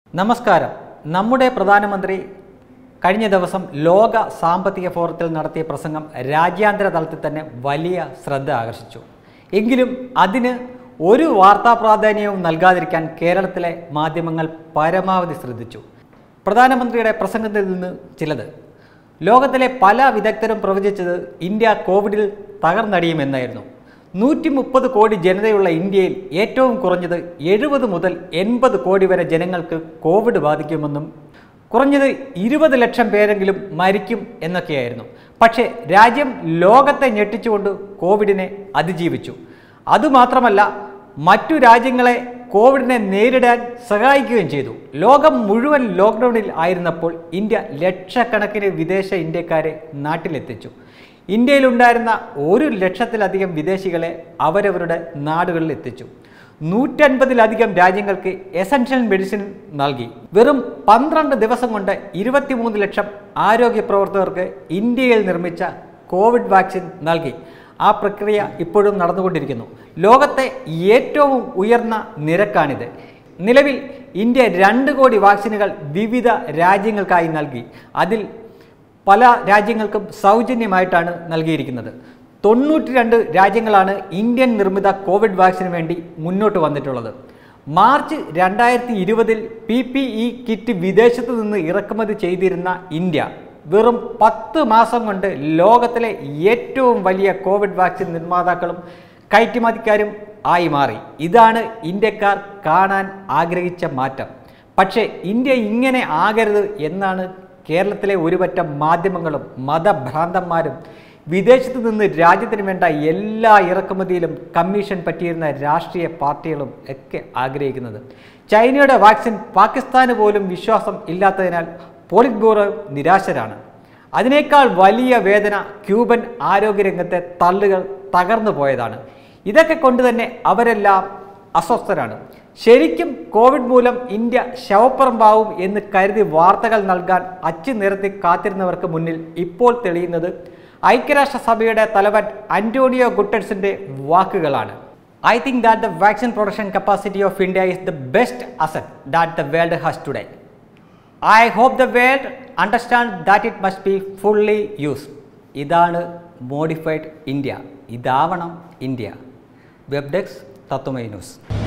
നമസ്കാരം നമ്മുടെ പ്രധാനമന്ത്രി കഴിഞ്ഞ ദിവസം ലോക സാമ്പത്തിക ഫോറത്തിൽ നടത്തിയ പ്രസംഗം രാജ്യാന്തര തലത്തിൽ തന്നെ വലിയ ശ്രദ്ധ ആകർഷിച്ചു എങ്കിലും അതിന് ഒരു വാർത്താ പ്രാധാന്യവും നൽകാതിരിക്കാൻ കേരളത്തിലെ മാധ്യമങ്ങൾ പരമാവധി ശ്രദ്ധിച്ചു പ്രധാനമന്ത്രിയുടെ പ്രസംഗത്തിൽ നിന്ന് ചിലത് ലോകത്തിലെ പല വിദഗ്ധരും പ്രവചിച്ചത് ഇന്ത്യ കോവിഡിൽ തകർന്നടിയുമെന്നായിരുന്നു നൂറ്റി മുപ്പത് കോടി ജനതയുള്ള ഇന്ത്യയിൽ ഏറ്റവും കുറഞ്ഞത് എഴുപത് മുതൽ എൺപത് കോടി വരെ ജനങ്ങൾക്ക് കോവിഡ് ബാധിക്കുമെന്നും കുറഞ്ഞത് ഇരുപത് ലക്ഷം പേരെങ്കിലും മരിക്കും എന്നൊക്കെയായിരുന്നു പക്ഷേ രാജ്യം ലോകത്തെ ഞെട്ടിച്ചുകൊണ്ട് കോവിഡിനെ അതിജീവിച്ചു അതുമാത്രമല്ല മറ്റു രാജ്യങ്ങളെ കോവിഡിനെ നേരിടാൻ സഹായിക്കുകയും ചെയ്തു ലോകം മുഴുവൻ ലോക്ക്ഡൗണിൽ ആയിരുന്നപ്പോൾ ഇന്ത്യ ലക്ഷക്കണക്കിന് വിദേശ ഇന്ത്യക്കാരെ നാട്ടിലെത്തിച്ചു ഇന്ത്യയിലുണ്ടായിരുന്ന ഒരു ലക്ഷത്തിലധികം വിദേശികളെ അവരവരുടെ നാടുകളിൽ എത്തിച്ചു നൂറ്റൻപതിലധികം രാജ്യങ്ങൾക്ക് എസൻഷ്യൽ മെഡിസിൻ നൽകി വെറും പന്ത്രണ്ട് ദിവസം കൊണ്ട് ഇരുപത്തിമൂന്ന് ലക്ഷം ആരോഗ്യ പ്രവർത്തകർക്ക് ഇന്ത്യയിൽ നിർമ്മിച്ച കോവിഡ് വാക്സിൻ നൽകി ആ പ്രക്രിയ ഇപ്പോഴും നടന്നുകൊണ്ടിരിക്കുന്നു ലോകത്തെ ഏറ്റവും ഉയർന്ന നിരക്കാണിത് നിലവിൽ ഇന്ത്യ രണ്ട് കോടി വാക്സിനുകൾ വിവിധ രാജ്യങ്ങൾക്കായി നൽകി അതിൽ പല രാജ്യങ്ങൾക്കും സൗജന്യമായിട്ടാണ് നൽകിയിരിക്കുന്നത് തൊണ്ണൂറ്റി രണ്ട് രാജ്യങ്ങളാണ് ഇന്ത്യൻ നിർമ്മിത കോവിഡ് വാക്സിന് വേണ്ടി മുന്നോട്ട് വന്നിട്ടുള്ളത് മാർച്ച് രണ്ടായിരത്തി ഇരുപതിൽ പി പി ഇ കിറ്റ് വിദേശത്ത് നിന്ന് ഇറക്കുമതി ചെയ്തിരുന്ന ഇന്ത്യ വെറും പത്ത് മാസം കൊണ്ട് ലോകത്തിലെ ഏറ്റവും വലിയ കോവിഡ് വാക്സിൻ നിർമ്മാതാക്കളും കയറ്റുമതിക്കാരും ആയി മാറി ഇതാണ് ഇന്ത്യക്കാർ കാണാൻ ആഗ്രഹിച്ച മാറ്റം പക്ഷേ ഇന്ത്യ ഇങ്ങനെ ആകരുത് എന്നാണ് കേരളത്തിലെ ഒരുപറ്റം മാധ്യമങ്ങളും മതഭ്രാന്തന്മാരും വിദേശത്ത് നിന്ന് രാജ്യത്തിന് വേണ്ട എല്ലാ ഇറക്കുമതിയിലും കമ്മീഷൻ പറ്റിയിരുന്ന രാഷ്ട്രീയ പാർട്ടികളും ഒക്കെ ആഗ്രഹിക്കുന്നത് ചൈനയുടെ വാക്സിൻ പാകിസ്ഥാന് പോലും വിശ്വാസം ഇല്ലാത്തതിനാൽ പോളിറ്റ് ബ്യൂറോ നിരാശരാണ് അതിനേക്കാൾ വലിയ വേദന ക്യൂബൻ ആരോഗ്യരംഗത്തെ തള്ളുകൾ തകർന്നു പോയതാണ് ഇതൊക്കെ കൊണ്ട് തന്നെ അവരെല്ലാം അസ്വസ്ഥരാണ് ശരിക്കും കോവിഡ് മൂലം ഇന്ത്യ ശവപ്പറമ്പാവും എന്ന് കരുതി വാർത്തകൾ നൽകാൻ അച്ചു നിരത്തി കാത്തിരുന്നവർക്ക് മുന്നിൽ ഇപ്പോൾ തെളിയുന്നത് ഐക്യരാഷ്ട്രസഭയുടെ തലവൻ അന്റോണിയോ ഗുട്ടൻസിന്റെ വാക്കുകളാണ് I think that the vaccine production capacity of India is the best asset that the world has today I hope the world understand that it must be fully use ഇതാണ് മോഡിഫൈഡ് ഇന്ത്യ ഇതാവണം India web desk Tatwamayi news